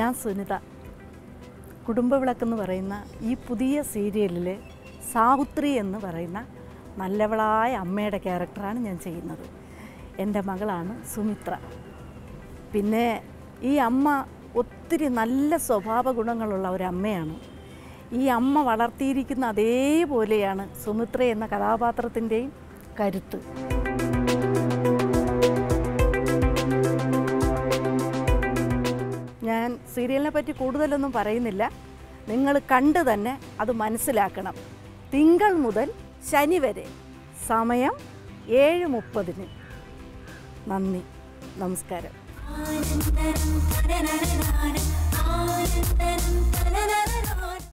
ഞാൻ സുനിത കുടുംബവിളക്കെന്ന് പറയുന്ന ഈ പുതിയ സീരിയലിൽ സാഹുത്രി എന്ന് പറയുന്ന നല്ലവളായ അമ്മയുടെ ക്യാരക്ടറാണ് ഞാൻ ചെയ്യുന്നത് എൻ്റെ മകളാണ് സുമിത്ര പിന്നെ ഈ അമ്മ ഒത്തിരി നല്ല സ്വഭാവ ഗുണങ്ങളുള്ള ഒരു അമ്മയാണ് ഈ അമ്മ വളർത്തിയിരിക്കുന്ന അതേപോലെയാണ് സുമിത്ര എന്ന കഥാപാത്രത്തിൻ്റെയും കരുത്ത് ഞാൻ സീരിയലിനെ പറ്റി കൂടുതലൊന്നും പറയുന്നില്ല നിങ്ങൾ കണ്ട് തന്നെ അത് മനസ്സിലാക്കണം തിങ്കൾ മുതൽ ശനി വരെ സമയം ഏഴ് മുപ്പതിന് നന്ദി നമസ്കാരം ആനന്ദനം തനനനനാനം ആനന്ദനം തനനനനാനം